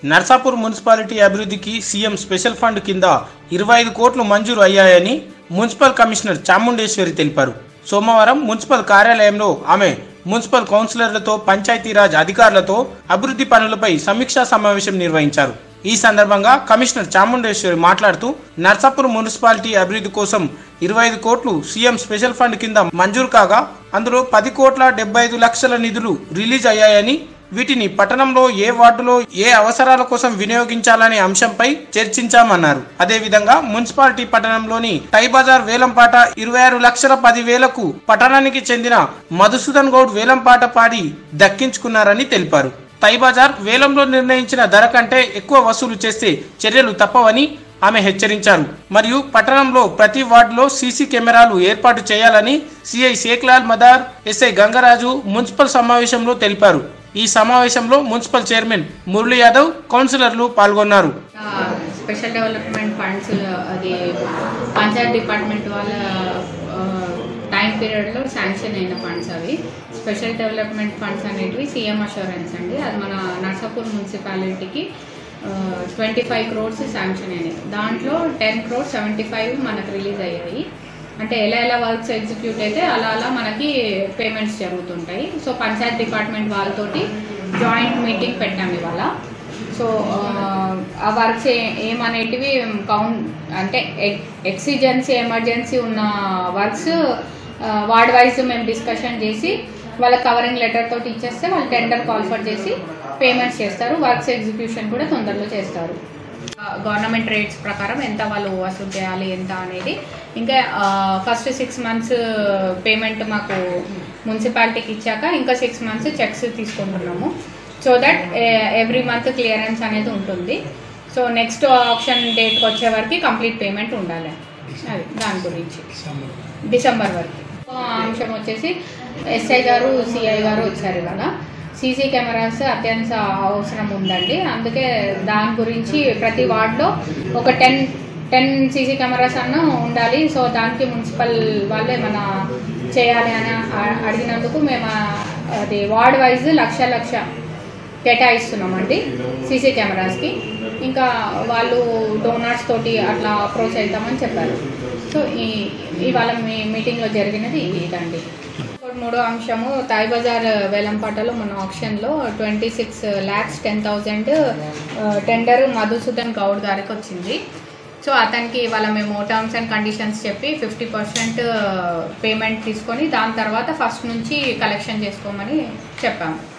Narsapur municipality అభివృద్ధికి CM special fund కింద ఇరవై ఐదు కోట్లు మంజూరు అయ్యాయని మున్సిపల్ కమిషనర్ చాముండేశ్వరి తెలిపారు సోమవారం మున్సిపల్ కార్యాలయంలో ఆమె మున్సిపల్ కౌన్సిలర్లతో పంచాయతీరాజ్ అధికారులతో అభివృద్ధి పనులపై సమీక్షా సమావేశం నిర్వహించారు ఈ సందర్భంగా కమిషనర్ చాముండేశ్వరి మాట్లాడుతూ నర్సాపూర్ మున్సిపాలిటీ అభివృద్ధి కోసం ఇరవై ఐదు కోట్లు సీఎం స్పెషల్ ఫండ్ కింద మంజూరు కాగా అందులో పది కోట్ల డెబ్బై ఐదు లక్షల నిధులు రిలీజ్ అయ్యాయని వీటిని పట్టణంలో ఏ వార్డులో ఏ అవసరాల కోసం వినియోగించాలనే అంశంపై చర్చించామన్నారు అదేవిధంగా మున్సిపాలిటీ పట్టణంలోని టై బజార్ వేలంపాట ఇరవై ఆరు లక్షల పది వేలకు పట్టణానికి చెందిన మధుసూదన్ గౌడ్ వేలంపాట పాడి దక్కించుకున్నారని తెలిపారు టై బజార్ వేలంలో నిర్ణయించిన ధర కంటే ఎక్కువ వసూలు చేస్తే చర్యలు తప్పవని ఆమె హెచ్చరించారు మరియు పట్టణంలో ప్రతి వార్డులో సీసీ కెమెరాలు ఏర్పాటు చేయాలని CI Sheiklal Madar SI Gangaraju municipal సమావేశంలో తెలిపారు ఈ సమావేశంలో మున్సిపల్ చైర్మన్ మురళీ యాదవ్ కౌన్సిలర్లు పాల్గొన్నారు స్పెషల్ డెవలప్మెంట్ ఫండ్స్ అది పంచాయత్ డిపార్ట్మెంట్ వాళ్ళ టైం పీరియడ్లో శాంక్షన్ అయిన ఫండ్స్ అవి స్పెషల్ డెవలప్మెంట్ ఫండ్స్ అనేటివి సీఎం అష్యూరెన్స్ అండి అది మన నర్సాపూర్ మున్సిపాలిటీకి ట్వంటీ ఫైవ్ క్రోర్స్ శాంక్షన్ అయినాయి దాంట్లో టెన్ క్రోర్స్ సెవెంటీ ఫైవ్ మనకు రిలీజ్ అయ్యాయి అంటే ఎలా ఎలా వర్క్స్ ఎగ్జిక్యూట్ అయితే అలా అలా మనకి పేమెంట్స్ జరుగుతుంటాయి సో పంచాయత్ డిపార్ట్మెంట్ వాళ్ళతోటి జాయింట్ మీటింగ్ పెట్టాము ఇవాళ సో ఆ వర్క్స్ ఏమనేటివి కౌంట్ అంటే ఎక్సిజెన్సీ ఎమర్జెన్సీ ఉన్న వర్క్స్ వార్డ్ వైజ్ మేము డిస్కషన్ చేసి వాళ్ళ కవరింగ్ లెటర్ తోటి ఇచ్చేస్తే వాళ్ళు టెండర్ కాల్ఫర్ చేసి పేమెంట్స్ చేస్తారు వర్క్స్ ఎగ్జిక్యూషన్ కూడా తొందరలో చేస్తారు గవర్నమెంట్ రేట్స్ ప్రకారం ఎంత వాళ్ళు వసూలు చేయాలి ఎంత అనేది ఇంకా ఫస్ట్ సిక్స్ మంత్స్ పేమెంట్ మాకు మున్సిపాలిటీకి ఇచ్చాక ఇంకా సిక్స్ మంత్స్ చెక్స్ తీసుకుంటున్నాము so that every month clearance అనేది ఉంటుంది సో నెక్స్ట్ ఆప్షన్ డేట్కి వచ్చే వరకు కంప్లీట్ పేమెంట్ ఉండాలి అది దాని గురించి డిసెంబర్ వరకు అంశం వచ్చేసి ఎస్ఐ గారు సిఐ గారు వచ్చారు కదా సీసీ కెమెరాస్ అత్యంత అవసరం ఉందండి అందుకే దాని గురించి ప్రతి వార్డులో ఒక టెన్ టెన్ సీసీ కెమెరాస్ అన్న ఉండాలి సో దానికి మున్సిపల్ వాళ్ళే మన చేయాలి అని అడిగినందుకు మేము అది వార్డ్ వైజ్ లక్ష లక్ష కేటాయిస్తున్నామండి సీసీ కెమెరాస్కి ఇంకా వాళ్ళు డోనర్స్ తోటి అట్లా అప్రోచ్ అవుతామని చెప్పారు సో ఈ ఇవాళ మీ మీటింగ్లో జరిగినది ఇదండి మూడో అంశము తాయ్ బజార్ వేలంపాటలో మన ఆప్షన్లో twenty six lakhs ten thousand tender Madhusudan Goud గారికి వచ్చింది సో అతనికి ఇవాళ మేము టర్మ్స్ అండ్ కండిషన్స్ చెప్పి ఫిఫ్టీ పర్సెంట్ పేమెంట్ తీసుకొని దాని తర్వాత ఫస్ట్ నుంచి కలెక్షన్ చేసుకోమని చెప్పాము